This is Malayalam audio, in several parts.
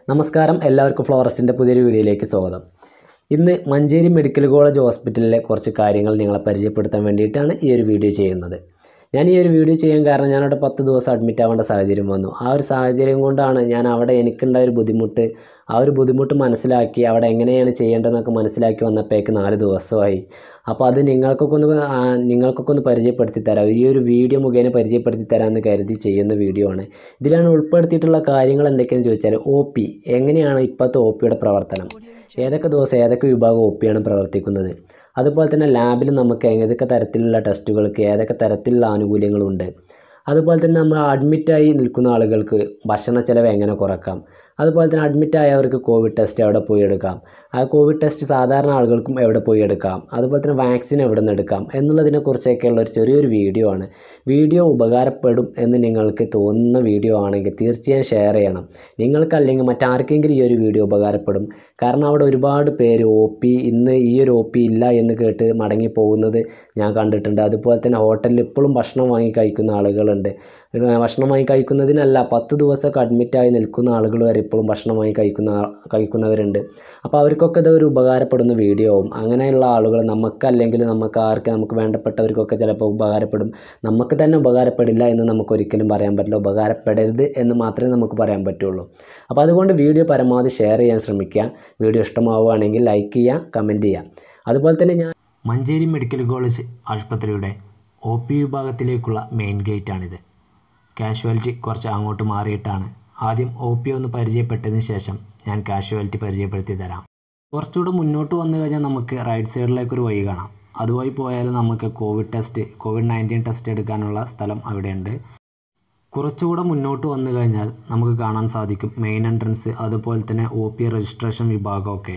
നമസ്കാരം എല്ലാവർക്കും ഫ്ലോറസ്റ്റിൻ്റെ പുതിയൊരു വീഡിയോയിലേക്ക് സ്വാഗതം ഇന്ന് മഞ്ചേരി മെഡിക്കൽ കോളേജ് ഹോസ്പിറ്റലിലെ കുറച്ച് കാര്യങ്ങൾ നിങ്ങളെ പരിചയപ്പെടുത്താൻ വേണ്ടിയിട്ടാണ് ഈ ഒരു വീഡിയോ ചെയ്യുന്നത് ഞാൻ ഈ ഒരു വീഡിയോ ചെയ്യാൻ കാരണം ഞാനവിടെ പത്ത് ദിവസം അഡ്മിറ്റ് ആവേണ്ട സാഹചര്യം വന്നു ആ ഒരു സാഹചര്യം കൊണ്ടാണ് ഞാൻ അവിടെ എനിക്കുണ്ടായ ഒരു ബുദ്ധിമുട്ട് ആ ഒരു ബുദ്ധിമുട്ട് മനസ്സിലാക്കി അവിടെ എങ്ങനെയാണ് ചെയ്യേണ്ടതെന്നൊക്കെ മനസ്സിലാക്കി വന്നപ്പോഴേക്ക് നാല് ദിവസമായി അപ്പോൾ അത് നിങ്ങൾക്കൊക്കെ ഒന്ന് ആ, നിങ്ങൾക്കൊക്കെ ഒന്ന് പരിചയപ്പെടുത്തി തരാം ഈ ഒരു വീഡിയോ മുഖേന പരിചയപ്പെടുത്തി തരാമെന്ന് കരുതി ചെയ്യുന്ന വീഡിയോ ആണ് ഇതിലാണ് ഉൾപ്പെടുത്തിയിട്ടുള്ള കാര്യങ്ങൾ എന്തൊക്കെയാണെന്ന് ചോദിച്ചാൽ ഒ പി എങ്ങനെയാണ് ഇപ്പോഴത്തെ ഒ പിയുടെ പ്രവർത്തനം ഏതൊക്കെ ദിവസം ഏതൊക്കെ വിഭാഗം ഒ പിയാണ് പ്രവർത്തിക്കുന്നത് അതുപോലെ തന്നെ ലാബിൽ നമുക്ക് ഏതൊക്കെ തരത്തിലുള്ള ടെസ്റ്റുകൾക്ക് ഏതൊക്കെ തരത്തിലുള്ള ആനുകൂല്യങ്ങളുണ്ട് അതുപോലെ തന്നെ നമ്മൾ അഡ്മിറ്റായി നിൽക്കുന്ന ആളുകൾക്ക് ഭക്ഷണ ചിലവ് എങ്ങനെ കുറക്കാം അതുപോലെ തന്നെ അഡ്മിറ്റ് ആയവർക്ക് കോവിഡ് ടെസ്റ്റ് എവിടെ പോയി എടുക്കാം ആ കോവിഡ് ടെസ്റ്റ് സാധാരണ ആളുകൾക്കും എവിടെ പോയി എടുക്കാം അതുപോലെ തന്നെ വാക്സിൻ എവിടെ നിന്ന് എടുക്കാം എന്നുള്ളതിനെക്കുറിച്ചൊക്കെയുള്ള ഒരു ചെറിയൊരു വീഡിയോ ആണ് വീഡിയോ ഉപകാരപ്പെടും എന്ന് നിങ്ങൾക്ക് തോന്നുന്ന വീഡിയോ ആണെങ്കിൽ തീർച്ചയായും ഷെയർ ചെയ്യണം നിങ്ങൾക്കല്ലെങ്കിൽ മറ്റാർക്കെങ്കിലും ഈ ഒരു വീഡിയോ ഉപകാരപ്പെടും കാരണം അവിടെ ഒരുപാട് പേര് ഒ പി ഇന്ന് ഈ ഒരു ഒ പി ഇല്ല എന്ന് കേട്ട് മടങ്ങി പോകുന്നത് ഞാൻ കണ്ടിട്ടുണ്ട് അതുപോലെ തന്നെ ഹോട്ടലിൽ ഇപ്പോഴും ഭക്ഷണം വാങ്ങി കഴിക്കുന്ന ആളുകളുണ്ട് ഏർ ഭക്ഷണം വാങ്ങി കഴിക്കുന്നതിനല്ല പത്ത് ദിവസമൊക്കെ അഡ്മിറ്റായി നിൽക്കുന്ന ആളുകൾ വരെ ഇപ്പോഴും ഭക്ഷണം വാങ്ങി കഴിക്കുന്ന ആ- കഴിക്കുന്നവരുണ്ട് അപ്പോൾ അവർക്കൊക്കെ ഇത് ഒരു ഉപകാരപ്പെടുന്ന വീഡിയോ ആവും അങ്ങനെയുള്ള ആളുകൾ നമുക്കല്ലെങ്കിൽ നമുക്ക് ആർക്ക് നമുക്ക് വേണ്ടപ്പെട്ടവർക്കൊക്കെ ചിലപ്പോൾ ഉപകാരപ്പെടും നമുക്ക് തന്നെ ഉപകാരപ്പെടില്ല എന്ന് നമുക്ക് ഒരിക്കലും പറയാൻ പറ്റില്ല ഉപകാരപ്പെടരുത് എന്ന് മാത്രമേ നമുക്ക് പറയാൻ പറ്റുള്ളൂ അപ്പോൾ അതുകൊണ്ട് വീഡിയോ പരമാവധി ഷെയർ ചെയ്യാൻ ശ്രമിക്കുക വീഡിയോ ഇഷ്ടമാവുകയാണെങ്കിൽ ലൈക്ക് ചെയ്യുക കമൻറ്റ് ചെയ്യുക അതുപോലെ തന്നെ ഞാൻ മഞ്ചേരി മെഡിക്കൽ കോളേജ് ആശുപത്രിയുടെ ഒ പി വിഭാഗത്തിലേക്കുള്ള മെയിൻ ഗേറ്റാണിത് കാഷ്വാലിറ്റി കുറച്ച് അങ്ങോട്ട് മാറിയിട്ടാണ് ആദ്യം ഒ പി ഒന്ന് പരിചയപ്പെട്ടതിന് ശേഷം ഞാൻ കാഷ്വാലിറ്റി പരിചയപ്പെടുത്തി തരാം കുറച്ചുകൂടെ മുന്നോട്ട് വന്നു കഴിഞ്ഞാൽ നമുക്ക് റൈറ്റ് സൈഡിലേക്കൊരു വഴി കാണാം അതുവഴി പോയാൽ നമുക്ക് Covid test Covid nineteen test എടുക്കാനുള്ള സ്ഥലം അവിടെയുണ്ട് കുറച്ചുകൂടെ മുന്നോട്ട് വന്നു കഴിഞ്ഞാൽ നമുക്ക് കാണാൻ സാധിക്കും മെയിൻ എൻട്രൻസ് അതുപോലെ തന്നെ ഒ പി രജിസ്ട്രേഷൻ വിഭാഗമൊക്കെ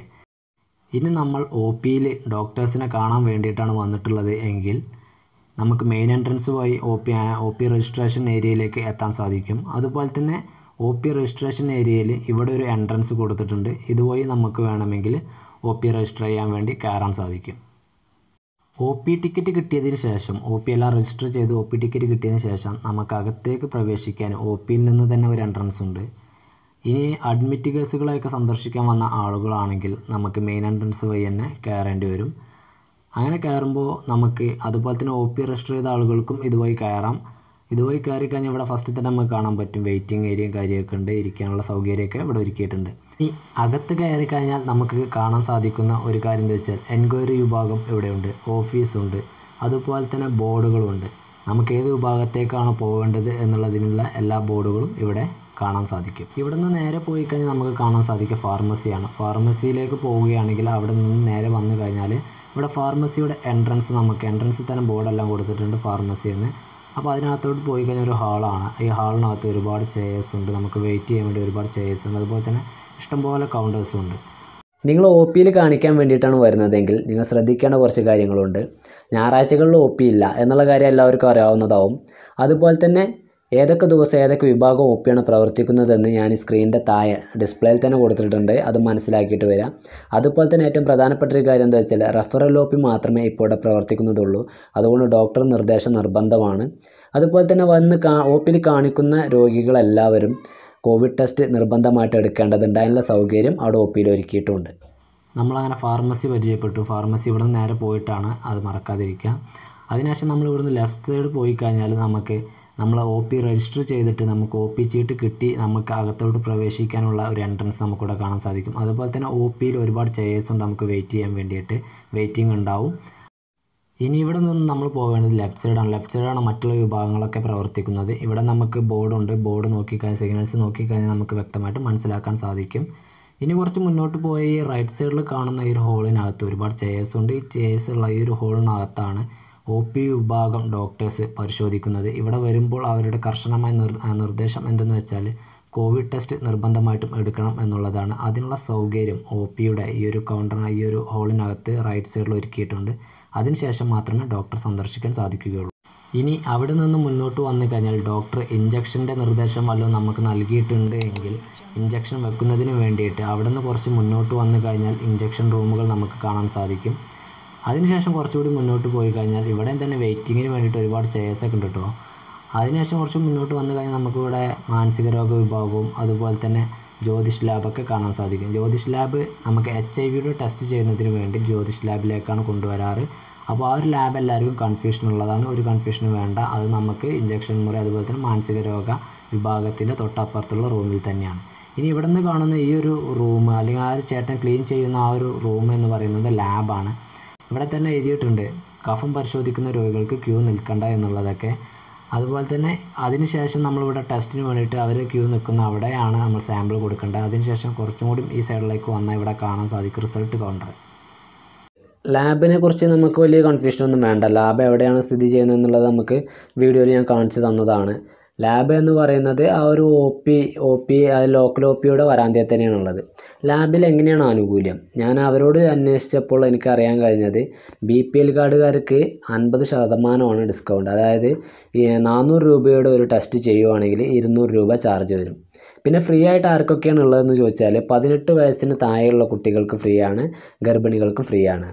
ഇനി നമ്മൾ ഒ പിയിൽ ഡോക്ടേഴ്സിനെ കാണാൻ വേണ്ടിയിട്ടാണ് വന്നിട്ടുള്ളത് എങ്കിൽ നമുക്ക് മെയിൻ എൻട്രൻസ് വഴി O P O P registration ഏരിയയിലേക്ക് എത്താൻ സാധിക്കും അതുപോലെ തന്നെ ഒ പി രജിസ്ട്രേഷൻ ഏരിയയിൽ ഇവിടെ ഒരു എൻട്രൻസ് കൊടുത്തിട്ടുണ്ട് ഇതുവഴി നമുക്ക് വേണമെങ്കിൽ ഒ പി രജിസ്റ്റർ ചെയ്യാൻ വേണ്ടി കയറാൻ സാധിക്കും ഒ പി ടിക്കറ്റ് കിട്ടിയതിന് ശേഷം ഒ പി എല്ലാം രജിസ്റ്റർ ചെയ്ത് ഒ പി ടിക്കറ്റ് കിട്ടിയതിന് ശേഷം നമുക്ക് അകത്തേക്ക് പ്രവേശിക്കാൻ ഒ പിയിൽ നിന്ന് തന്നെ ഒരു എൻട്രൻസ് ഉണ്ട് ഇനി അഡ്മിറ്റ് കേസുകളെയൊക്കെ സന്ദർശിക്കാൻ വന്ന ആളുകളാണെങ്കിൽ നമുക്ക് മെയിൻ എൻട്രൻസ് വഴി തന്നെ കയറേണ്ടി വരും അങ്ങനെ കയറുമ്പോൾ നമുക്ക് അതുപോലെ തന്നെ ഒ പി രജിസ്റ്റർ ചെയ്ത ആളുകൾക്കും ഇതുവഴി കയറാം ഇതുവഴി കയറി കഴിഞ്ഞാൽ ഇവിടെ ഫസ്റ്റിൽ തന്നെ നമുക്ക് കാണാൻ പറ്റും വെയിറ്റിംഗ് ഏരിയയും കാര്യമൊക്കെ ഉണ്ട് ഇരിക്കാനുള്ള സൗകര്യമൊക്കെ ഇവിടെ ഒരുക്കിയിട്ടുണ്ട് ഈ അകത്ത് കയറി കഴിഞ്ഞാൽ നമുക്ക് കാണാൻ സാധിക്കുന്ന ഒരു കാര്യം എന്താ വെച്ചാൽ എൻക്വയറി വിഭാഗം ഇവിടെയുണ്ട് ഓഫീസുണ്ട് അതുപോലെ തന്നെ ബോർഡുകളുമുണ്ട് നമുക്ക് ഏത് വിഭാഗത്തേക്കാണ് പോകേണ്ടത് എന്നുള്ളതിനുള്ള എല്ലാ ബോർഡുകളും ഇവിടെ കാണാൻ സാധിക്കും ഇവിടെ നിന്ന് നേരെ പോയി കഴിഞ്ഞാൽ നമുക്ക് കാണാൻ സാധിക്കുക ഫാർമസിയാണ് ഫാർമസിയിലേക്ക് പോവുകയാണെങ്കിൽ അവിടെ നിന്ന് നേരെ വന്നു കഴിഞ്ഞാൽ ഇവിടെ ഫാർമസിയുടെ എൻട്രൻസ് നമുക്ക് എൻട്രൻസിൽ തന്നെ ബോർഡെല്ലാം കൊടുത്തിട്ടുണ്ട് ഫാർമസി എന്ന് അപ്പോൾ അതിനകത്തോട്ട് പോയി കഴിഞ്ഞാൽ ഒരു ഹാളാണ് ഈ ഹാളിനകത്ത് ഒരുപാട് ചെയേഴ്സ് ഉണ്ട് നമുക്ക് വെയിറ്റ് ചെയ്യാൻ വേണ്ടി ഒരുപാട് ചെയേഴ്സ് ഉണ്ട് അതുപോലെ തന്നെ ഇഷ്ടംപോലെ കൗണ്ടേഴ്സും ഉണ്ട് നിങ്ങൾ ഒ പിയിൽ കാണിക്കാൻ വേണ്ടിയിട്ടാണ് വരുന്നതെങ്കിൽ നിങ്ങൾ ശ്രദ്ധിക്കേണ്ട കുറച്ച് കാര്യങ്ങളുണ്ട് ഞായറാഴ്ചകളിൽ ഒ പി ഇല്ല എന്നുള്ള കാര്യം എല്ലാവർക്കും അറിയാവുന്നതാവും അതുപോലെ തന്നെ ഏതൊക്കെ ദിവസം ഏതൊക്കെ വിഭാഗം ഒ പിയാണ് പ്രവർത്തിക്കുന്നതെന്ന് ഞാൻ ഈ സ്ക്രീനിൻ്റെ താഴെ ഡിസ്പ്ലേയിൽ തന്നെ കൊടുത്തിട്ടുണ്ട് അത് മനസ്സിലാക്കിയിട്ട് വരാം അതുപോലെ തന്നെ ഏറ്റവും പ്രധാനപ്പെട്ട ഒരു കാര്യം എന്താ വെച്ചാൽ റെഫറൽ ഒ പി മാത്രമേ ഇപ്പോൾ ഇവിടെ പ്രവർത്തിക്കുന്നതുള്ളൂ അതുകൊണ്ട് ഡോക്ടർ നിർദ്ദേശം നിർബന്ധമാണ് അതുപോലെ തന്നെ വന്ന് കാ ഒ പിയിൽ കാണിക്കുന്ന രോഗികളെല്ലാവരും കോവിഡ് ടെസ്റ്റ് നിർബന്ധമായിട്ട് എടുക്കേണ്ടതുണ്ട് അതിനുള്ള സൗകര്യം അവിടെ ഒ പിയിൽ ഒരുക്കിയിട്ടുണ്ട് നമ്മളങ്ങനെ ഫാർമസി പരിചയപ്പെട്ടു ഫാർമസി ഇവിടെ നിന്ന് നേരെ പോയിട്ടാണ് അത് മറക്കാതിരിക്കുക അതിനുശേഷം നമ്മൾ ഇവിടുന്ന് ലെഫ്റ്റ് സൈഡ് പോയി കഴിഞ്ഞാൽ നമുക്ക് നമ്മൾ ഒ പി രജിസ്റ്റർ ചെയ്തിട്ട് നമുക്ക് ഒ പി ചീട്ട് കിട്ടി നമുക്ക് അകത്തോട്ട് പ്രവേശിക്കാനുള്ള ഒരു എൻട്രൻസ് നമുക്കിവിടെ കാണാൻ സാധിക്കും അതുപോലെ തന്നെ ഒ പിയിൽ ഒരുപാട് ചെയേഴ്സ് ഉണ്ട് നമുക്ക് വെയിറ്റ് ചെയ്യാൻ വേണ്ടിയിട്ട് വെയിറ്റിംഗ് ഉണ്ടാവും ഇനി ഇവിടെ നിന്ന് നമ്മൾ പോവേണ്ടത് ലെഫ്റ്റ് സൈഡാണ് ലെഫ്റ്റ് സൈഡാണ് മറ്റുള്ള വിഭാഗങ്ങളൊക്കെ പ്രവർത്തിക്കുന്നത് ഇവിടെ നമുക്ക് ബോർഡുണ്ട് ബോർഡ് നോക്കിക്കഴിഞ്ഞാൽ സിഗ്നൽസ് നോക്കിക്കഴിഞ്ഞാൽ നമുക്ക് വ്യക്തമായിട്ട് മനസ്സിലാക്കാൻ സാധിക്കും ഇനി കുറച്ച് മുന്നോട്ട് പോയി ഈ റൈറ്റ് സൈഡിൽ കാണുന്ന ഈ ഒരു ഹോളിനകത്ത് ഒരുപാട് ചെയേഴ്സ് ഉണ്ട് ഈ ചെയേഴ്സ് ഉള്ള ഈ ഒരു ഹോളിനകത്താണ് ഒ പി വിഭാഗം ഡോക്ടേഴ്സ് പരിശോധിക്കുന്നത് ഇവിടെ വരുമ്പോൾ അവരുടെ കർശനമായ നിർ ആ, നിർദ്ദേശം എന്തെന്ന് വെച്ചാൽ കോവിഡ് ടെസ്റ്റ് നിർബന്ധമായിട്ടും എടുക്കണം എന്നുള്ളതാണ് അതിനുള്ള സൗകര്യം ഒ പിയുടെ ഈ ഒരു കൗണ്ടറിന് ഈ ഒരു ഹോളിനകത്ത് റൈറ്റ് സൈഡിൽ ഒരുക്കിയിട്ടുണ്ട് അതിനുശേഷം മാത്രമേ ഡോക്ടർ സന്ദർശിക്കാൻ സാധിക്കുകയുള്ളൂ ഇനി അവിടെ നിന്ന് മുന്നോട്ട് വന്നു കഴിഞ്ഞാൽ ഡോക്ടർ ഇഞ്ചക്ഷൻ്റെ നിർദ്ദേശം വല്ലതും നമുക്ക് നൽകിയിട്ടുണ്ട് എങ്കിൽ ഇഞ്ചക്ഷൻ വെക്കുന്നതിന് വേണ്ടിയിട്ട് അവിടെ നിന്ന് കുറച്ച് മുന്നോട്ട് വന്നു കഴിഞ്ഞാൽ ഇഞ്ചക്ഷൻ റൂമുകൾ നമുക്ക് കാണാൻ സാധിക്കും അതിനുശേഷം കുറച്ചുകൂടി മുന്നോട്ട് പോയി കഴിഞ്ഞാൽ ഇവിടെയും തന്നെ വെയിറ്റിങ്ങിന് വേണ്ടിയിട്ട് ഒരുപാട് ചെയേഴ്സ് ഒക്കെ ഉണ്ട് കേട്ടോ അതിനുശേഷം കുറച്ച് മുന്നോട്ട് വന്നു കഴിഞ്ഞാൽ നമുക്കിവിടെ മാനസിക രോഗ വിഭാഗവും അതുപോലെ തന്നെ ജ്യോതിഷ് ലാബൊക്കെ കാണാൻ സാധിക്കും ജ്യോതിഷ് ലാബ് നമുക്ക് എച്ച് ഐ വിയുടെ ടെസ്റ്റ് ചെയ്യുന്നതിന് വേണ്ടി ജ്യോതിഷ് ലാബിലേക്കാണ് കൊണ്ടുവരാറ് അപ്പോൾ ആ ഒരു ലാബ് എല്ലാവർക്കും കൺഫ്യൂഷൻ ഉള്ളതാണ് ഒരു കൺഫ്യൂഷനും വേണ്ട അത് നമുക്ക് ഇഞ്ചക്ഷൻ മുറി അതുപോലെ തന്നെ മാനസിക രോഗ വിഭാഗത്തിൻ്റെ തൊട്ടപ്പുറത്തുള്ള റൂമിൽ തന്നെയാണ് ഇനി ഇവിടെ നിന്ന് കാണുന്ന ഈ ഒരു റൂം അല്ലെങ്കിൽ ആ ഒരു ചേട്ടൻ ക്ലീൻ ചെയ്യുന്ന ആ ഒരു റൂം എന്ന് പറയുന്നത് ലാബാണ് ഇവിടെ തന്നെ എഴുതിയിട്ടുണ്ട് കഫം പരിശോധിക്കുന്ന രോഗികൾക്ക് ക്യൂ നിൽക്കണ്ട എന്നുള്ളതൊക്കെ അതുപോലെ തന്നെ അതിനുശേഷം നമ്മളിവിടെ ടെസ്റ്റിന് വേണ്ടിയിട്ട് അവർ ക്യൂ നിൽക്കുന്ന അവിടെയാണ് നമ്മൾ സാമ്പിൾ കൊടുക്കേണ്ടത് അതിനുശേഷം കുറച്ചും കൂടി ഈ സൈഡിലേക്ക് വന്നാൽ ഇവിടെ കാണാൻ സാധിക്കും റിസൾട്ട് കൗണ്ടർ ലാബിനെ കുറിച്ച് നമുക്ക് വലിയ കൺഫ്യൂഷനൊന്നും വേണ്ട ലാബ് എവിടെയാണ് സ്ഥിതി ചെയ്യുന്നത് എന്നുള്ളത് നമുക്ക് വീഡിയോയിൽ ഞാൻ കാണിച്ചു തന്നതാണ് ലാബ് എന്ന് പറയുന്നത് ആ ഒരു O P O P local O പിയുടെ വരാന്തയിൽ തന്നെയാണുള്ളത് ലാബിൽ എങ്ങനെയാണ് ആനുകൂല്യം ഞാൻ അവരോട് അന്വേഷിച്ചപ്പോൾ എനിക്ക് അറിയാൻ കഴിഞ്ഞത് ബി പി എൽ കാർഡുകാർക്ക് അൻപത് ശതമാനമാണ് ഡിസ്കൗണ്ട് അതായത് ഈ നാനൂറ് രൂപയുടെ ഒരു ടെസ്റ്റ് ചെയ്യുവാണെങ്കിൽ ഇരുന്നൂറ് രൂപ ചാർജ് വരും പിന്നെ ഫ്രീ ആയിട്ട് ആർക്കൊക്കെയാണ് ഉള്ളതെന്ന് ചോദിച്ചാൽ പതിനെട്ട് വയസ്സിന് താഴെയുള്ള കുട്ടികൾക്ക് ഫ്രീ ആണ് ഗർഭിണികൾക്കും ഫ്രീ ആണ്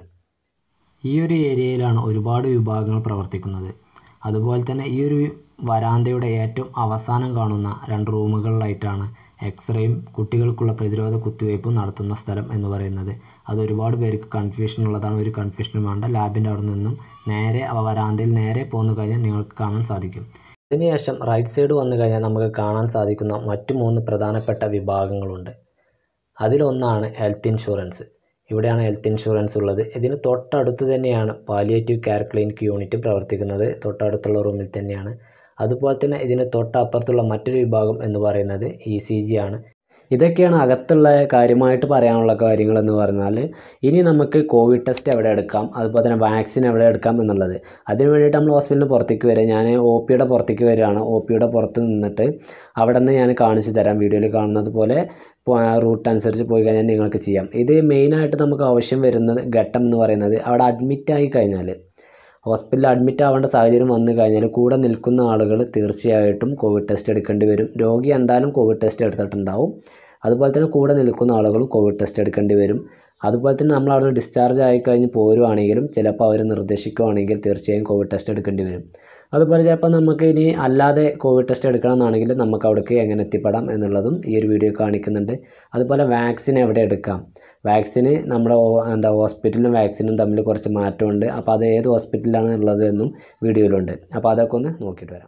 ഈ ഒരു ഏരിയയിലാണ് ഒരുപാട് വിഭാഗങ്ങൾ പ്രവർത്തിക്കുന്നത് അതുപോലെ തന്നെ ഈ ഒരു വരാന്തയുടെ ഏറ്റവും അവസാനം കാണുന്ന രണ്ട് റൂമുകളിലായിട്ടാണ് എക്സ്റേയും കുട്ടികൾക്കുള്ള പ്രതിരോധ കുത്തിവയ്പ്പും നടത്തുന്ന സ്ഥലം എന്ന് പറയുന്നത് അത് ഒരുപാട് പേർക്ക് കൺഫ്യൂഷൻ ഉള്ളതാണ് ഒരു കൺഫ്യൂഷനും വേണ്ട ലാബിൻ്റെ അവിടെ നിന്നും നേരെ ആ വരാന്തയിൽ നേരെ പോന്നു കഴിഞ്ഞാൽ നിങ്ങൾക്ക് കാണാൻ സാധിക്കും അതിനുശേഷം റൈറ്റ് സൈഡ് വന്നു കഴിഞ്ഞാൽ നമുക്ക് കാണാൻ സാധിക്കുന്ന മറ്റു മൂന്ന് പ്രധാനപ്പെട്ട വിഭാഗങ്ങളുണ്ട് അതിലൊന്നാണ് ഹെൽത്ത് ഇൻഷുറൻസ് ഇവിടെയാണ് ഹെൽത്ത് ഇൻഷുറൻസ് ഉള്ളത് ഇതിന് തൊട്ടടുത്ത് തന്നെയാണ് പാലിയേറ്റീവ് കെയർ ക്ലിനിക് യൂണിറ്റ് പ്രവർത്തിക്കുന്നത് തൊട്ടടുത്തുള്ള റൂമിൽ തന്നെയാണ് അതുപോലെ തന്നെ ഇതിന് തൊട്ടപ്പുറത്തുള്ള മറ്റൊരു വിഭാഗം എന്ന് പറയുന്നത് ഇ സി ജി ആണ് ഇതൊക്കെയാണ് അകത്തുള്ള കാര്യമായിട്ട് പറയാനുള്ള കാര്യങ്ങൾ എന്ന് പറഞ്ഞാൽ ഇനി നമുക്ക് കോവിഡ് ടെസ്റ്റ് എവിടെ എടുക്കാം അതുപോലെ തന്നെ വാക്സിൻ എവിടെ എടുക്കാം എന്നുള്ളത് അതിന് വേണ്ടിയിട്ട് നമ്മൾ ഹോസ്പിറ്റലിന് പുറത്തേക്ക് വരിക ഞാൻ ഒ പിയുടെ പുറത്തേക്ക് വരികയാണ് ഒ പിയുടെ പുറത്ത് നിന്നിട്ട് അവിടെ നിന്ന് ഞാൻ കാണിച്ചു തരാം വീഡിയോയിൽ കാണുന്നത് പോലെ റൂട്ട് അനുസരിച്ച് പോയി കഴിഞ്ഞാൽ നിങ്ങൾക്ക് ചെയ്യാം ഇത് മെയിനായിട്ട് നമുക്ക് ആവശ്യം വരുന്നത് ഘട്ടം എന്ന് പറയുന്നത് അവിടെ അഡ്മിറ്റ് ആയി കഴിഞ്ഞാൽ ഹോസ്പിറ്റലിൽ അഡ്മിറ്റ് ആവേണ്ട സാഹചര്യം വന്നു കഴിഞ്ഞാൽ കൂടെ നിൽക്കുന്ന ആളുകൾ തീർച്ചയായിട്ടും കോവിഡ് ടെസ്റ്റ് എടുക്കേണ്ടി വരും രോഗി എന്തായാലും കോവിഡ് ടെസ്റ്റ് എടുത്തിട്ടുണ്ടാവും അതുപോലെ തന്നെ കൂടെ നിൽക്കുന്ന ആളുകളും കോവിഡ് ടെസ്റ്റ് എടുക്കേണ്ടി വരും അതുപോലെ തന്നെ നമ്മൾ അവിടെ ഡിസ്ചാർജ് ആയി കഴിഞ്ഞ് പോരുവാണെങ്കിലും ചിലപ്പോൾ അവർ നിർദ്ദേശിക്കുകയാണെങ്കിൽ തീർച്ചയായും കോവിഡ് ടെസ്റ്റ് എടുക്കേണ്ടി വരും അതുപോലെ ചിലപ്പോൾ നമുക്ക് ഇനി അല്ലാതെ കോവിഡ് ടെസ്റ്റ് എടുക്കണമെന്നാണെങ്കിൽ നമുക്ക് അവിടേക്ക് എങ്ങനെ എത്തിപ്പെടാം എന്നുള്ളതും ഈ ഒരു വീഡിയോ കാണിക്കുന്നുണ്ട് അതുപോലെ വാക്സിൻ എവിടെ എടുക്കാം വാക്സിന് നമ്മുടെ ഹോ- എന്താ ഹോസ്പിറ്റലും വാക്സിനും തമ്മിൽ കുറച്ച് മാറ്റമുണ്ട് അപ്പോൾ അത് ഏത് ഹോസ്പിറ്റലിലാണ് ഉള്ളത് എന്നും വീഡിയോയിലുണ്ട് അപ്പോൾ അതൊക്കെ ഒന്ന് നോക്കിയിട്ട് വരാം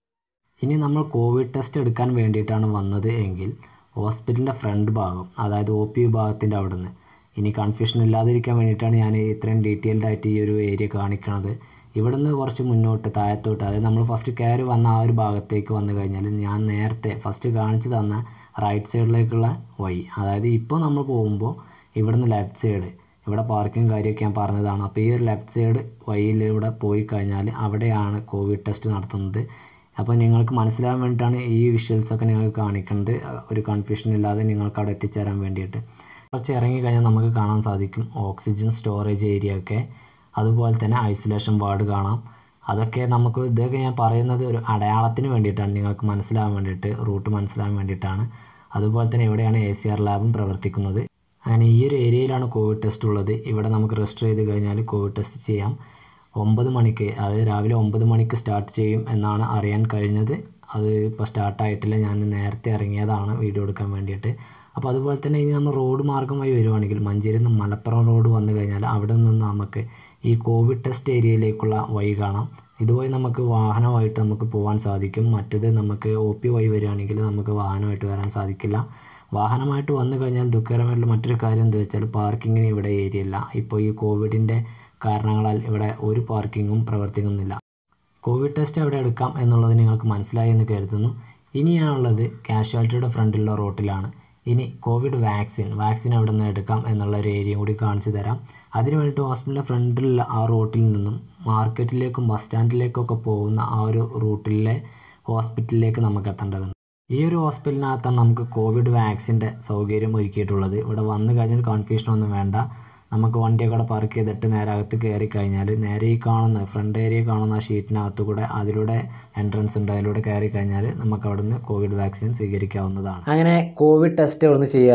ഇനി നമ്മൾ കോവിഡ് ടെസ്റ്റ് എടുക്കാൻ വേണ്ടിയിട്ടാണ് വന്നത് എങ്കിൽ ഹോസ്പിറ്റലിൻ്റെ ഫ്രണ്ട് ഭാഗം അതായത് ഒ പി വിഭാഗത്തിൻ്റെ അവിടെ നിന്ന് ഇനി കൺഫ്യൂഷൻ ഇല്ലാതിരിക്കാൻ വേണ്ടിയിട്ടാണ് ഞാൻ ഇത്രയും ഡീറ്റെയിൽഡ് ആയിട്ട് ഈ ഒരു ഏരിയ കാണിക്കണത് ഇവിടെ നിന്ന് കുറച്ച് മുന്നോട്ട് താഴത്തോട്ട് അതായത് നമ്മൾ ഫസ്റ്റ് കയറി വന്ന ആ ഒരു ഭാഗത്തേക്ക് വന്നു കഴിഞ്ഞാൽ ഞാൻ നേരത്തെ ഫസ്റ്റ് കാണിച്ചു തന്ന റൈറ്റ് സൈഡിലേക്കുള്ള വഴി അതായത് ഇപ്പോൾ നമ്മൾ പോകുമ്പോൾ ഇവിടെ നിന്ന് ലെഫ്റ്റ് സൈഡ് ഇവിടെ പാർക്കിംഗ് കാര്യമൊക്കെ ഞാൻ പറഞ്ഞതാണ് അപ്പോൾ ഈ ഒരു ലെഫ്റ്റ് സൈഡ് വഴിയിലൂടെ പോയി കഴിഞ്ഞാൽ അവിടെയാണ് കോവിഡ് ടെസ്റ്റ് നടത്തുന്നത് അപ്പോൾ നിങ്ങൾക്ക് മനസ്സിലാകാൻ വേണ്ടിയിട്ടാണ് ഈ വിഷ്വൽസൊക്കെ നിങ്ങൾക്ക് കാണിക്കുന്നത് ഒരു കൺഫ്യൂഷൻ ഇല്ലാതെ നിങ്ങൾക്ക് അവിടെ എത്തിച്ചേരാൻ വേണ്ടിയിട്ട് കുറച്ച് ഇറങ്ങി കഴിഞ്ഞാൽ നമുക്ക് കാണാൻ സാധിക്കും ഓക്സിജൻ സ്റ്റോറേജ് ഏരിയ ഒക്കെ അതുപോലെ തന്നെ ഐസൊലേഷൻ വാർഡ് കാണാം അതൊക്കെ നമുക്ക് ഇതൊക്കെ ഞാൻ പറയുന്നത് ഒരു അടയാളത്തിന് വേണ്ടിയിട്ടാണ് നിങ്ങൾക്ക് മനസ്സിലാകാൻ വേണ്ടിയിട്ട് റൂട്ട് മനസ്സിലാകാൻ വേണ്ടിയിട്ടാണ് അതുപോലെ തന്നെ ഇവിടെയാണ് എ സി ആർ ലാബും പ്രവർത്തിക്കുന്നത് അങ്ങനെ ഈ ഒരു ഏരിയയിലാണ് കോവിഡ് ടെസ്റ്റ് ഉള്ളത് ഇവിടെ നമുക്ക് രജിസ്റ്റർ ചെയ്ത് കഴിഞ്ഞാൽ കോവിഡ് ടെസ്റ്റ് ചെയ്യാം ഒമ്പത് മണിക്ക് അതായത് രാവിലെ ഒമ്പത് മണിക്ക് സ്റ്റാർട്ട് ചെയ്യും എന്നാണ് അറിയാൻ കഴിഞ്ഞത് അത് ഇപ്പോൾ സ്റ്റാർട്ടായിട്ടില്ല ഞാൻ നേരത്തെ ഇറങ്ങിയതാണ് വീഡിയോ എടുക്കാൻ വേണ്ടിയിട്ട് അപ്പോൾ അതുപോലെ തന്നെ ഇനി നമ്മൾ റോഡ് മാർഗം വഴി വരുവാണെങ്കിൽ മഞ്ചേരിയിൽ നിന്ന് മലപ്പുറം റോഡ് വന്നു കഴിഞ്ഞാൽ അവിടെ നിന്ന് നമുക്ക് ഈ കോവിഡ് ടെസ്റ്റ് ഏരിയയിലേക്കുള്ള വഴി കാണാം ഇതുവഴി നമുക്ക് വാഹനമായിട്ട് നമുക്ക് പോകാൻ സാധിക്കും മറ്റത് നമുക്ക് ഒ പി വഴി വരികയാണെങ്കിൽ നമുക്ക് വാഹനമായിട്ട് വരാൻ സാധിക്കില്ല വാഹനമായിട്ട് വന്നു കഴിഞ്ഞാൽ ദുഃഖകരമായിട്ടുള്ള മറ്റൊരു കാര്യം എന്താ വെച്ചാൽ പാർക്കിങ്ങിന് ഇവിടെ ഏരിയ ഇല്ല ഇപ്പോൾ ഈ കോവിഡിൻ്റെ കാരണങ്ങളാൽ ഇവിടെ ഒരു പാർക്കിങ്ങും പ്രവർത്തിക്കുന്നില്ല കോവിഡ് ടെസ്റ്റ് എവിടെ എടുക്കാം എന്നുള്ളത് നിങ്ങൾക്ക് മനസ്സിലായി എന്ന് കരുതുന്നു ഇനിയാണുള്ളത് കാഷ്വാലിറ്റിയുടെ ഫ്രണ്ടിലുള്ള റോട്ടിലാണ് ഇനി കോവിഡ് വാക്സിൻ വാക്സിൻ എവിടെ നിന്ന് എടുക്കാം എന്നുള്ള ഒരു ഏരിയ കൂടി കാണിച്ചു തരാം അതിന് വേണ്ടിയിട്ട് ഹോസ്പിറ്റലിൻ്റെ ഫ്രണ്ടിലുള്ള ആ റൂട്ടിൽ നിന്നും മാർക്കറ്റിലേക്കും ബസ് സ്റ്റാൻഡിലേക്കൊക്കെ പോകുന്ന ആ ഒരു റൂട്ടിലെ ഹോസ്പിറ്റലിലേക്ക് നമുക്ക് എത്തേണ്ടതുണ്ട് ഈ ഒരു ഹോസ്പിറ്റലിനകത്താണ് നമുക്ക് കോവിഡ് വാക്സിൻ്റെ സൗകര്യം ഒരുക്കിയിട്ടുള്ളത് ഇവിടെ വന്നു കഴിഞ്ഞാൽ കൺഫ്യൂഷനൊന്നും വേണ്ട നമുക്ക് വണ്ടിയൊക്കെ അവിടെ പാർക്ക് ചെയ്തിട്ട് നേരെ അകത്ത് കയറി കഴിഞ്ഞാൽ നേരെ ഈ കാണുന്ന ഫ്രണ്ട് ഏരിയ കാണുന്ന ആ ഷീറ്റിനകത്ത് കൂടെ അതിലൂടെ എൻട്രൻസ് ഉണ്ട് അതിലൂടെ കയറി കഴിഞ്ഞാൽ നമുക്ക് അവിടുന്ന് കോവിഡ് വാക്സിൻ സ്വീകരിക്കാവുന്നതാണ് അങ്ങനെ കോവിഡ് ടെസ്റ്റ് എവിടുന്ന് ചെയ്യാമെന്നും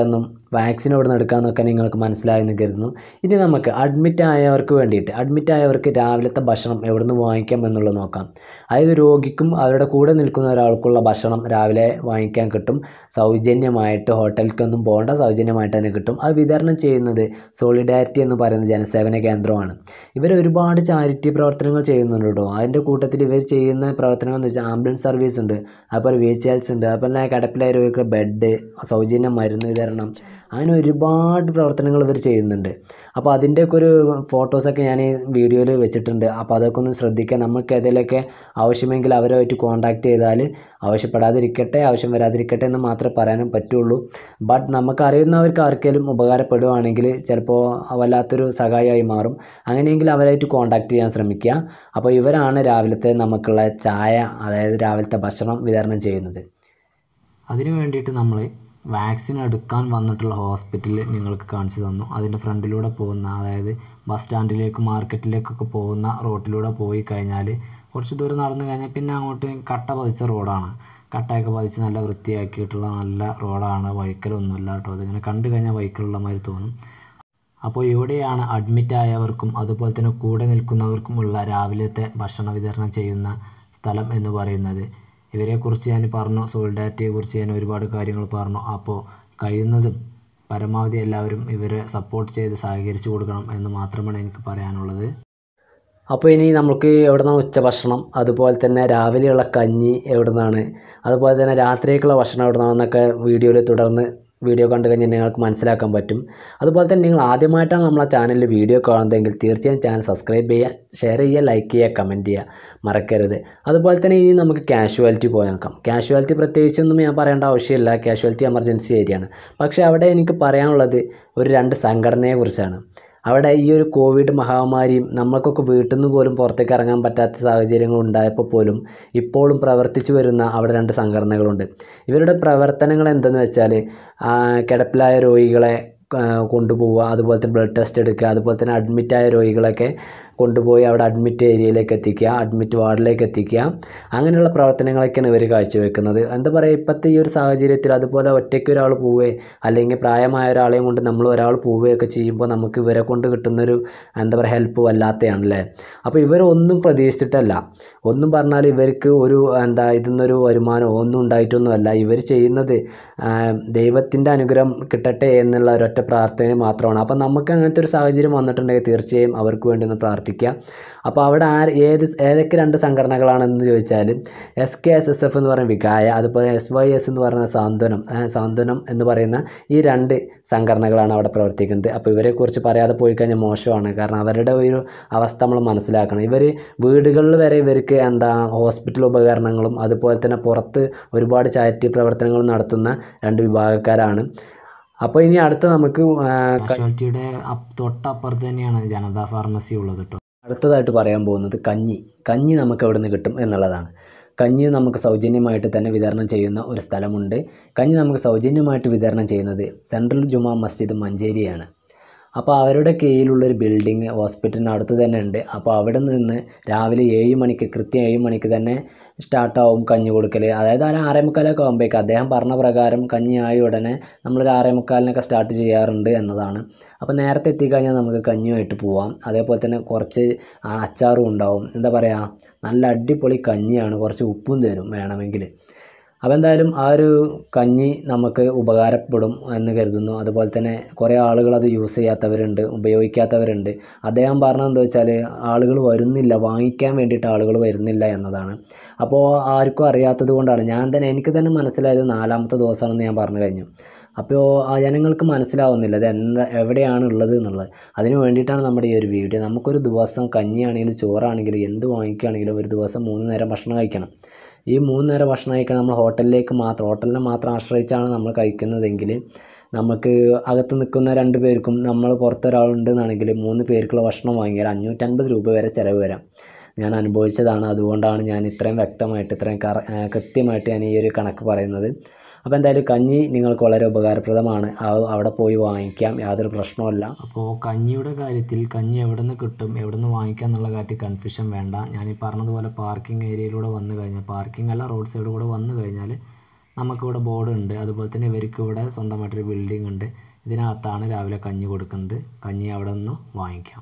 വാക്സിൻ എവിടെ നിന്ന് എടുക്കാമെന്നൊക്കെ നിങ്ങൾക്ക് മനസ്സിലായെന്ന് കരുതുന്നു ഇനി നമുക്ക് അഡ്മിറ്റ് ആയവർക്ക് വേണ്ടിയിട്ട് അഡ്മിറ്റ് ആയവർക്ക് രാവിലത്തെ ഭക്ഷണം എവിടെ നിന്ന് വാങ്ങിക്കാം എന്നുള്ളത് നോക്കാം അതായത് രോഗിക്കും അവരുടെ കൂടെ നിൽക്കുന്ന ഒരാൾക്കുള്ള ഭക്ഷണം രാവിലെ വാങ്ങിക്കാൻ കിട്ടും സൗജന്യമായിട്ട് ഹോട്ടലിലേക്കൊന്നും പോകേണ്ട സൗജന്യമായിട്ട് തന്നെ കിട്ടും അത് വിതരണം ചെയ്യുന്നത് സോളിഡാരിറ്റി എന്ന് പറയുന്ന ജനസേവന കേന്ദ്രമാണ് ഇവർ ഒരുപാട് ചാരിറ്റി പ്രവർത്തനങ്ങൾ ചെയ്യുന്നുണ്ട് കേട്ടോ അതിൻ്റെ കൂട്ടത്തിൽ ഇവർ ചെയ്യുന്ന പ്രവർത്തനങ്ങൾ എന്ന് വെച്ചാൽ ആംബുലൻസ് സർവീസ് ഉണ്ട് അതുപോലെ വീൽചെയർസ് ഉണ്ട് അതുപോലെ കിടപ്പിലായ രോഗിക്ക് ബെഡ് സൗജന്യ മരുന്ന് വിതരണം അങ്ങനെ ഒരുപാട് പ്രവർത്തനങ്ങൾ ഇവർ ചെയ്യുന്നുണ്ട് അപ്പോൾ അതിൻ്റെയൊക്കെ ഒരു ഫോട്ടോസൊക്കെ ഞാൻ ഈ വീഡിയോയിൽ വെച്ചിട്ടുണ്ട് അപ്പോൾ അതൊക്കെ ഒന്ന് ശ്രദ്ധിക്കുക നമുക്ക് ഏതെങ്കിലുമൊക്കെ ആവശ്യമെങ്കിൽ അവരുമായിട്ട് കോൺടാക്ട് ചെയ്താൽ ആവശ്യപ്പെടാതിരിക്കട്ടെ ആവശ്യം വരാതിരിക്കട്ടെ എന്ന് മാത്രമേ പറയാനും പറ്റുള്ളൂ ബട്ട് നമുക്ക് അറിയുന്നവർക്ക് ആർക്കെങ്കിലും ഉപകാരപ്പെടുവാണെങ്കിൽ ചിലപ്പോൾ വല്ലാത്തൊരു സഹായമായി മാറും അങ്ങനെയെങ്കിൽ അവരായിട്ട് കോൺടാക്ട് ചെയ്യാൻ ശ്രമിക്കുക അപ്പോൾ ഇവരാണ് രാവിലത്തെ നമുക്കുള്ള ചായ അതായത് രാവിലത്തെ ഭക്ഷണം വിതരണം ചെയ്യുന്നത് അതിനു വേണ്ടിയിട്ട് നമ്മൾ വാക്സിൻ എടുക്കാൻ വന്നിട്ടുള്ള ഹോസ്പിറ്റൽ നിങ്ങൾക്ക് കാണിച്ചു തന്നു അതിൻ്റെ ഫ്രണ്ടിലൂടെ പോകുന്ന അതായത് ബസ് സ്റ്റാൻഡിലേക്ക് മാർക്കറ്റിലേക്കൊക്കെ പോകുന്ന റോട്ടിലൂടെ പോയി കഴിഞ്ഞാൽ കുറച്ച് ദൂരം നടന്നു കഴിഞ്ഞാൽ പിന്നെ അങ്ങോട്ട് കട്ട പതിച്ച റോഡാണ് കട്ടയൊക്കെ പതിച്ച് നല്ല വൃത്തിയാക്കിയിട്ടുള്ള നല്ല റോഡാണ് വഴിക്കലൊന്നുമില്ല കേട്ടോ അതിങ്ങനെ കണ്ടു കഴിഞ്ഞാൽ വഴിക്കലുള്ള മാതിരി തോന്നും അപ്പോൾ ഇവിടെയാണ് അഡ്മിറ്റ് ആയവർക്കും അതുപോലെ തന്നെ കൂടെ നിൽക്കുന്നവർക്കുമുള്ള രാവിലത്തെ ഭക്ഷണ വിതരണം ചെയ്യുന്ന സ്ഥലം എന്ന് പറയുന്നത് ഇവരെക്കുറിച്ച് ഞാൻ പറഞ്ഞു സോളിഡാരിറ്റിയെക്കുറിച്ച് ഞാൻ ഒരുപാട് കാര്യങ്ങൾ പറഞ്ഞു അപ്പോൾ കഴിയുന്നതും പരമാവധി എല്ലാവരും ഇവരെ സപ്പോർട്ട് ചെയ്ത് സഹകരിച്ചു കൊടുക്കണം എന്ന് മാത്രമാണ് എനിക്ക് പറയാനുള്ളത് അപ്പോൾ ഇനി നമുക്ക് എവിടെ നിന്നാണ് ഉച്ചഭക്ഷണം അതുപോലെ തന്നെ രാവിലെയുള്ള കഞ്ഞി എവിടെ നിന്നാണ് അതുപോലെ തന്നെ രാത്രിയേക്കുള്ള ഭക്ഷണം എവിടെ നിന്നാണെന്നൊക്കെ വീഡിയോയിൽ തുടർന്ന് വീഡിയോ കണ്ടു കഴിഞ്ഞാൽ നിങ്ങൾക്ക് മനസ്സിലാക്കാൻ പറ്റും അതുപോലെ തന്നെ നിങ്ങൾ ആദ്യമായിട്ടാണ് നമ്മളെ ചാനലിൽ വീഡിയോ കാണുന്നതെങ്കിൽ തീർച്ചയായും ചാനൽ സബ്സ്ക്രൈബ് ചെയ്യുക ഷെയർ ചെയ്യുക ലൈക്ക് ചെയ്യുക കമൻറ്റ് ചെയ്യുക മറക്കരുത് അതുപോലെ തന്നെ ഇനി നമുക്ക് കാഷ്വാലിറ്റി പോയി നോക്കാം കാഷ്വാലിറ്റി പ്രത്യേകിച്ചൊന്നും ഞാൻ പറയേണ്ട ആവശ്യമില്ല കാഷ്വാലിറ്റി എമർജൻസി ഏരിയയാണ് പക്ഷേ അവിടെ എനിക്ക് പറയാനുള്ളത് ഒരു രണ്ട് സംഘടനയെക്കുറിച്ചാണ് അവിടെ ഈ ഒരു കോവിഡ് മഹാമാരിയും നമ്മൾക്കൊക്കെ വീട്ടിൽ നിന്ന് പോലും പുറത്തേക്ക് ഇറങ്ങാൻ പറ്റാത്ത സാഹചര്യങ്ങൾ ഉണ്ടായപ്പോൾ പോലും ഇപ്പോഴും പ്രവർത്തിച്ചു വരുന്ന അവിടെ രണ്ട് സംഘടനകളുണ്ട് ഇവരുടെ പ്രവർത്തനങ്ങൾ എന്തെന്ന് വെച്ചാൽ കിടപ്പിലായ രോഗികളെ ആ, കൊണ്ടുപോവുക അതുപോലെ തന്നെ ബ്ലഡ് ടെസ്റ്റ് എടുക്കുക അതുപോലെ തന്നെ അഡ്മിറ്റായ രോഗികളൊക്കെ കൊണ്ടുപോയി അവിടെ അഡ്മിറ്റ് ഏരിയയിലേക്ക് എത്തിക്കുക അഡ്മിറ്റ് വാർഡിലേക്ക് എത്തിക്കുക അങ്ങനെയുള്ള പ്രവർത്തനങ്ങളൊക്കെയാണ് ഇവർ കാഴ്ചവെക്കുന്നത് എന്താ പറയുക ഇപ്പോഴത്തെ ഈ ഒരു സാഹചര്യത്തിൽ അതുപോലെ ഒറ്റയ്ക്ക് ഒരാൾ പോവുകയോ അല്ലെങ്കിൽ പ്രായമായ ഒരാളെയും കൊണ്ട് നമ്മൾ ഒരാൾ പോവുകയൊക്കെ ചെയ്യുമ്പോൾ നമുക്ക് ഇവരെ കൊണ്ട് കിട്ടുന്നൊരു എന്താ പറയുക ഹെൽപ്പ് വല്ലാത്തതാണല്ലേ അപ്പോൾ ഇവരൊന്നും പ്രതീക്ഷിച്ചിട്ടല്ല ഒന്നും പറഞ്ഞാൽ ഇവർക്ക് ഒരു എന്താ ഇതിന്നൊരു വരുമാനമോ ഒന്നും ഉണ്ടായിട്ടൊന്നുമല്ല ഇവർ ചെയ്യുന്നത് ദൈവത്തിൻ്റെ അനുഗ്രഹം കിട്ടട്ടെ എന്നുള്ള ഒരൊറ്റ പ്രാർത്ഥന മാത്രമാണ് അപ്പോൾ നമുക്ക് അങ്ങനത്തെ ഒരു സാഹചര്യം വന്നിട്ടുണ്ടെങ്കിൽ തീർച്ചയായും അവർക്ക് വേണ്ടി ഒന്ന് പ്രാർത്ഥിക്കുക അപ്പോൾ അവിടെ ആര് ഏത് ഏതൊക്കെ രണ്ട് സംഘടനകളാണെന്ന് ചോദിച്ചാൽ S K S S F എന്ന് പറയുന്ന വികായ അതുപോലെ എസ് വൈ എസ് എന്ന് പറയുന്ന സാന്ത്വനം ആ, സാന്ത്വനം എന്ന് പറയുന്ന ഈ രണ്ട് സംഘടനകളാണ് അവിടെ പ്രവർത്തിക്കുന്നത് അപ്പോൾ ഇവരെക്കുറിച്ച് പറയാതെ പോയി കഴിഞ്ഞാൽ മോശമാണ് കാരണം അവരുടെ ഒരു അവസ്ഥ നമ്മൾ മനസ്സിലാക്കണം ഇവർ വീടുകളിൽ വരെ ഇവർക്ക് എന്താ ഹോസ്പിറ്റൽ ഉപകരണങ്ങളും അതുപോലെ തന്നെ പുറത്ത് ഒരുപാട് ചാരിറ്റി പ്രവർത്തനങ്ങളും നടത്തുന്ന രണ്ട് വിഭാഗക്കാരാണ് അപ്പോൾ ഇനി അടുത്ത നമുക്ക് ആ, കാഷ്വാലിറ്റിയുടെ അപ്പ് തൊട്ടപ്പുറത്ത് തന്നെയാണ് ജനതാ ഫാർമസി ഉള്ളത് കേട്ടോ അടുത്തതായിട്ട് പറയാൻ പോകുന്നത് കഞ്ഞി കഞ്ഞി നമുക്ക് എവിടെ നിന്ന് കിട്ടും എന്നുള്ളതാണ് കഞ്ഞി നമുക്ക് സൗജന്യമായിട്ട് തന്നെ വിതരണം ചെയ്യുന്ന ഒരു സ്ഥലമുണ്ട് കഞ്ഞി നമുക്ക് സൗജന്യമായിട്ട് വിതരണം ചെയ്യുന്നത് സെൻട്രൽ ജുമാ മസ്ജിദ് മഞ്ചേരിയാണ് അപ്പോൾ അവരുടെ കീഴിലുള്ളൊരു ബിൽഡിങ് ഹോസ്പിറ്റലിന് അടുത്ത് തന്നെ ഉണ്ട് അപ്പോൾ അവിടെ നിന്ന് രാവിലെ ഏഴ് മണിക്ക് കൃത്യം ഏഴ് മണിക്ക് തന്നെ സ്റ്റാർട്ടാവും കഞ്ഞി കൊടുക്കൽ അതായത് ഒരു ആറേ മുക്കാലൊക്കെ ആകുമ്പോഴേക്ക് അദ്ദേഹം പറഞ്ഞ പ്രകാരം കഞ്ഞി ആയ ഉടനെ നമ്മളൊരു ആറേ മുക്കാലിനൊക്കെ സ്റ്റാർട്ട് ചെയ്യാറുണ്ട് എന്നതാണ് അപ്പോൾ നേരത്തെ എത്തിക്കഴിഞ്ഞാൽ നമുക്ക് കഞ്ഞിയുമായിട്ട് പോവാം അതേപോലെ തന്നെ കുറച്ച് ആ അച്ചാറും ഉണ്ടാവും എന്താ പറയുക നല്ല അടിപൊളി കഞ്ഞിയാണ് കുറച്ച് ഉപ്പും തരും വേണമെങ്കിൽ അപ്പോൾ എന്തായാലും ആ ഒരു കഞ്ഞി നമുക്ക് ഉപകാരപ്പെടും എന്ന് കരുതുന്നു അതുപോലെ തന്നെ കുറേ ആളുകൾ അത് യൂസ് ചെയ്യാത്തവരുണ്ട് ഉപയോഗിക്കാത്തവരുണ്ട് അദ്ദേഹം പറഞ്ഞത് എന്താ വെച്ചാൽ ആളുകൾ വരുന്നില്ല വാങ്ങിക്കാൻ വേണ്ടിയിട്ട് ആളുകൾ വരുന്നില്ല എന്നതാണ് അപ്പോൾ ആർക്കും അറിയാത്തത് കൊണ്ടാണ് ഞാൻ തന്നെ എനിക്ക് തന്നെ മനസ്സിലായത് നാലാമത്തെ ദിവസമാണെന്ന് ഞാൻ പറഞ്ഞു കഴിഞ്ഞു അപ്പോൾ ആ ജനങ്ങൾക്ക് മനസ്സിലാവുന്നില്ല ഇത് എന്താ എവിടെയാണ് ഉള്ളത് എന്നുള്ളത് അതിന് വേണ്ടിയിട്ടാണ് നമ്മുടെ ഈ ഒരു വീഡിയോ നമുക്കൊരു ദിവസം കഞ്ഞിയാണെങ്കിലും ചോറാണെങ്കിലും എന്ത് വാങ്ങിക്കുകയാണെങ്കിലും ഒരു ദിവസം മൂന്ന് നേരം ഭക്ഷണം കഴിക്കണം ഈ മൂന്ന് നേരം ഭക്ഷണം കഴിക്കണം നമ്മൾ ഹോട്ടലിലേക്ക് മാത്രം ഹോട്ടലിനെ മാത്രം ആശ്രയിച്ചാണ് നമ്മൾ കഴിക്കുന്നതെങ്കിൽ നമുക്ക് അകത്ത് നിൽക്കുന്ന രണ്ട് പേർക്കും നമ്മൾ പുറത്തൊരാളുണ്ടെന്നാണെങ്കിൽ മൂന്ന് പേർക്കുള്ള ഭക്ഷണം വാങ്ങിയാൽ അഞ്ഞൂറ്റൻപത് രൂപ വരെ ചിലവ് വരാം ഞാൻ അനുഭവിച്ചതാണ് അതുകൊണ്ടാണ് ഞാൻ ഇത്രയും വ്യക്തമായിട്ട് ഇത്രയും കറ ആ, കൃത്യമായിട്ട് ഞാൻ ഈ ഒരു കണക്ക് പറയുന്നത് അപ്പോൾ എന്തായാലും കഞ്ഞി നിങ്ങൾക്ക് വളരെ ഉപകാരപ്രദമാണ് ആ- അവിടെ പോയി വാങ്ങിക്കാം യാതൊരു പ്രശ്നവുമില്ല അപ്പോൾ കഞ്ഞിയുടെ കാര്യത്തിൽ കഞ്ഞി എവിടെ നിന്ന് കിട്ടും എവിടെ നിന്ന് വാങ്ങിക്കാം എന്നുള്ള കാര്യത്തിൽ കൺഫ്യൂഷൻ വേണ്ട ഞാൻ ഈ പറഞ്ഞതുപോലെ പാർക്കിംഗ് ഏരിയയിലൂടെ വന്നു കഴിഞ്ഞാൽ പാർക്കിംഗ് അല്ല റോഡ് സൈഡിൽ കൂടെ വന്നു കഴിഞ്ഞാൽ നമുക്കിവിടെ ബോർഡ് ഉണ്ട് അതുപോലെ തന്നെ ഇവർക്ക് ഇവിടെ സ്വന്തമായിട്ടൊരു ബിൽഡിംഗ് ഉണ്ട് ഇതിനകത്താണ് രാവിലെ കഞ്ഞി കൊടുക്കുന്നത് കഞ്ഞി അവിടെ നിന്ന് വാങ്ങിക്കാം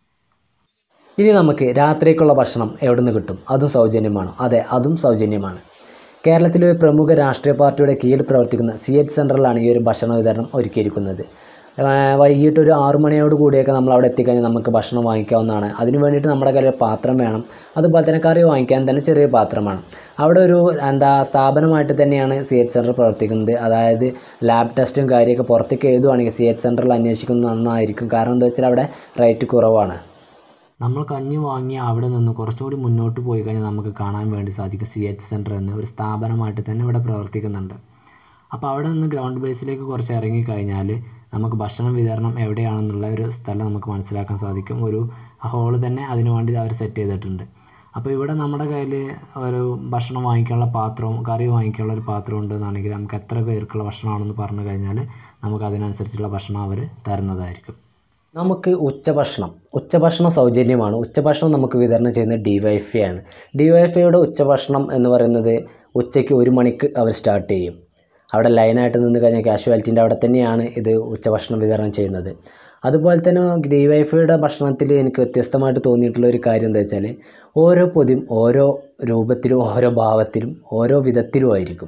ഇനി നമുക്ക് രാത്രിക്കുള്ള ഭക്ഷണം എവിടെ നിന്ന് കിട്ടും അതും സൗജന്യമാണോ അതെ അതും സൗജന്യമാണ് കേരളത്തിലെ ഒരു പ്രമുഖ രാഷ്ട്രീയ പാർട്ടിയുടെ കീഴിൽ പ്രവർത്തിക്കുന്ന സി എച്ച് സെൻറ്ററിലാണ് ഈ ഒരു ഭക്ഷണ വിതരണം ഒരുക്കിയിരിക്കുന്നത് ഏഹ് വൈകിട്ട് ഒരു ആറു മണിയോട് കൂടിയൊക്കെ നമ്മൾ അവിടെ എത്തിക്കഴിഞ്ഞാൽ നമുക്ക് ഭക്ഷണം വാങ്ങിക്കാവുന്നതാണ് അതിന് വേണ്ടിയിട്ട് നമ്മുടെ കയ്യിൽ ഒരു പാത്രം വേണം അതുപോലെ തന്നെ കറി വാങ്ങിക്കാൻ തന്നെ ചെറിയ പാത്രമാണ് അവിടെ ഒരു എന്താ സ്ഥാപനമായിട്ട് തന്നെയാണ് സി എച്ച് സെൻറ്റർ പ്രവർത്തിക്കുന്നത് അതായത് ലാബ് ടെസ്റ്റും കാര്യമൊക്കെ പുറത്തേക്ക് എഴുതുവാണെങ്കിൽ സി എച്ച് സെൻറ്ററിൽ അന്വേഷിക്കുന്നത് നന്നായിരിക്കും കാരണം എന്താ വെച്ചാൽ അവിടെ റേറ്റ് കുറവാണ് നമ്മൾ കഞ്ഞി വാങ്ങി അവിടെ നിന്ന് കുറച്ചുകൂടി മുന്നോട്ട് പോയി കഴിഞ്ഞാൽ നമുക്ക് കാണാൻ വേണ്ടി സാധിക്കും സി എച്ച് സെൻറ്റർ എന്ന ഒരു സ്ഥാപനമായിട്ട് തന്നെ ഇവിടെ പ്രവർത്തിക്കുന്നുണ്ട് അപ്പോൾ അവിടെ നിന്ന് ഗ്രൗണ്ട് ബേസിലേക്ക് കുറച്ച് ഇറങ്ങിക്കഴിഞ്ഞാൽ നമുക്ക് ഭക്ഷണ വിതരണം എവിടെയാണെന്നുള്ള ഒരു സ്ഥലം നമുക്ക് മനസ്സിലാക്കാൻ സാധിക്കും ഒരു ഹോള് തന്നെ അതിനു വേണ്ടി അവർ സെറ്റ് ചെയ്തിട്ടുണ്ട് അപ്പോൾ ഇവിടെ നമ്മുടെ കയ്യിൽ ഒരു ഭക്ഷണം വാങ്ങിക്കാനുള്ള പാത്രവും കറി വാങ്ങിക്കാനുള്ള ഒരു പാത്രം ഉണ്ടെന്നാണെങ്കിൽ നമുക്ക് എത്ര പേർക്കുള്ള ഭക്ഷണമാണെന്ന് പറഞ്ഞു കഴിഞ്ഞാൽ നമുക്ക് അതിനനുസരിച്ചുള്ള ഭക്ഷണം അവർ തരുന്നതായിരിക്കും നമുക്ക് ഉച്ചഭക്ഷണം ഉച്ചഭക്ഷണം സൗജന്യമാണ് ഉച്ചഭക്ഷണം നമുക്ക് വിതരണം ചെയ്യുന്നത് ഡി വൈ എഫ് ആണ് ഡി വൈ എഫ് ഐയുടെ ഉച്ചഭക്ഷണം എന്ന് പറയുന്നത് ഉച്ചയ്ക്ക് ഒരു മണിക്ക് അവർ സ്റ്റാർട്ട് ചെയ്യും അവിടെ ലൈനായിട്ട് നിന്ന് കഴിഞ്ഞാൽ കാഷ്വാലിറ്റീൻ്റെ അവിടെ തന്നെയാണ് ഇത് ഉച്ചഭക്ഷണം വിതരണം ചെയ്യുന്നത് അതുപോലെ തന്നെ ഡി വൈ എഫ് ഐയുടെ ഭക്ഷണത്തിൽ എനിക്ക് വ്യത്യസ്തമായിട്ട് തോന്നിയിട്ടുള്ള ഒരു കാര്യം എന്താ വെച്ചാൽ ഓരോ പൊതിയും ഓരോ രൂപത്തിലും ഓരോ ഭാവത്തിലും ഓരോ വിധത്തിലും ആയിരിക്കും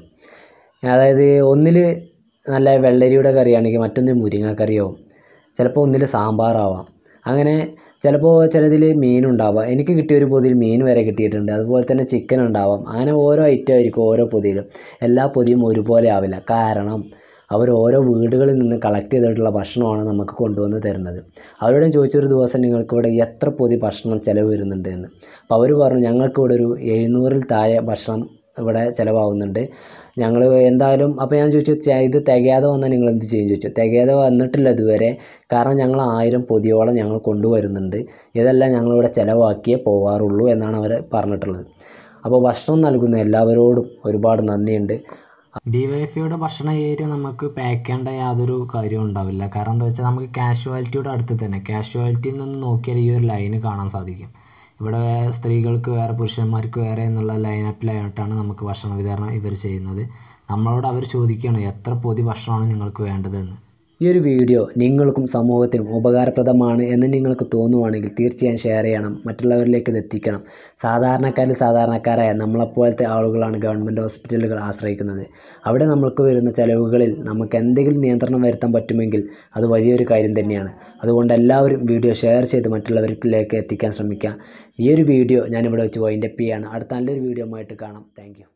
അതായത് ഒന്നിൽ നല്ല വെള്ളരിയുടെ കറിയാണെങ്കിൽ മറ്റൊന്നിൽ മുരിങ്ങക്കറിയാവും ചിലപ്പോൾ ഒന്നിൽ സാമ്പാറാവാം അങ്ങനെ ചിലപ്പോൾ ചിലതിൽ മീനുണ്ടാവാം എനിക്ക് കിട്ടിയ ഒരു പൊതിയിൽ മീൻ വരെ കിട്ടിയിട്ടുണ്ട് അതുപോലെ തന്നെ ചിക്കൻ ഉണ്ടാവാം അങ്ങനെ ഓരോ ഐറ്റം ആയിരിക്കും ഓരോ പൊതിയിലും എല്ലാ പൊതിയും ഒരുപോലെ ആവില്ല കാരണം അവർ ഓരോ വീടുകളിൽ നിന്ന് കളക്ട് ചെയ്തിട്ടുള്ള ഭക്ഷണമാണ് നമുക്ക് കൊണ്ടുവന്ന് തരുന്നത് അവരോടും ചോദിച്ചൊരു ദിവസം നിങ്ങൾക്ക് ഇവിടെ എത്ര പൊതി ഭക്ഷണം ചിലവ് വരുന്നുണ്ട് എന്ന് അപ്പോൾ അവർ പറഞ്ഞു ഞങ്ങൾക്ക് ഇവിടെ ഒരു എഴുന്നൂറിൽ താഴെ ഭക്ഷണം ഇവിടെ ചിലവാകുന്നുണ്ട് ഞങ്ങൾ എന്തായാലും അപ്പോൾ ഞാൻ ചോദിച്ചു "ചെ- ഇത് തികയാതെ വന്നാൽ നിങ്ങൾ എന്ത് ചെയ്യും ചോദിച്ചു തികയാതെ വന്നിട്ടില്ല ഇതുവരെ കാരണം ഞങ്ങൾ ആയിരം പൊതിയോളം ഞങ്ങൾ കൊണ്ടുവരുന്നുണ്ട് ഇതെല്ലാം ഞങ്ങളിവിടെ ചിലവാക്കിയേ പോവാറുള്ളൂ എന്നാണ് അവർ പറഞ്ഞിട്ടുള്ളത് അപ്പോൾ ഭക്ഷണം നൽകുന്ന എല്ലാവരോടും ഒരുപാട് നന്ദിയുണ്ട് ഡി വൈ എഫ് ഐയുടെ ഭക്ഷണ ഏരിയ നമുക്ക് പാക്ക് ചെയ്യേണ്ട യാതൊരു കാര്യവും ഉണ്ടാവില്ല കാരണം എന്താ വെച്ചാൽ നമുക്ക് കാഷ്വാലിറ്റിയുടെ അടുത്ത് തന്നെ കാഷ്വാലിറ്റിയിൽ നിന്ന് നോക്കിയാൽ ഈ ഒരു ലൈന് കാണാൻ സാധിക്കും ഇവിടെ സ്ത്രീകൾക്ക് വേറെ പുരുഷന്മാർക്ക് വേറെ എന്നുള്ള ലൈനപ്പിലായിട്ടാണ് നമുക്ക് ഭക്ഷണ വിതരണം ഇവർ ചെയ്യുന്നത് നമ്മളോട് അവർ ചോദിക്കുകയാണ് എത്ര പൊതി ഭക്ഷണമാണ് നിങ്ങൾക്ക് വേണ്ടതെന്ന് ഈ ഒരു വീഡിയോ നിങ്ങൾക്കും സമൂഹത്തിനും ഉപകാരപ്രദമാണ് എന്ന് നിങ്ങൾക്ക് തോന്നുവാണെങ്കിൽ തീർച്ചയായും ഷെയർ ചെയ്യണം മറ്റുള്ളവരിലേക്ക് ഇത് എത്തിക്കണം സാധാരണക്കാരിൽ സാധാരണക്കാരായ നമ്മളെപ്പോലത്തെ ആളുകളാണ് ഗവൺമെൻറ് ഹോസ്പിറ്റലുകൾ ആശ്രയിക്കുന്നത് അവിടെ നമ്മൾക്ക് വരുന്ന ചിലവുകളിൽ നമുക്ക് എന്തെങ്കിലും നിയന്ത്രണം വരുത്താൻ പറ്റുമെങ്കിൽ അത് വലിയൊരു കാര്യം തന്നെയാണ് അതുകൊണ്ട് എല്ലാവരും വീഡിയോ ഷെയർ ചെയ്ത് മറ്റുള്ളവരിലേക്ക് എത്തിക്കാൻ ശ്രമിക്കുക ഈ ഒരു വീഡിയോ ഞാനിവിടെ വെച്ച് വൈൻഡപ്പ് ചെയ്യാണ് അടുത്ത നല്ലൊരു വീഡിയോ ആയിട്ട് കാണാം താങ്ക്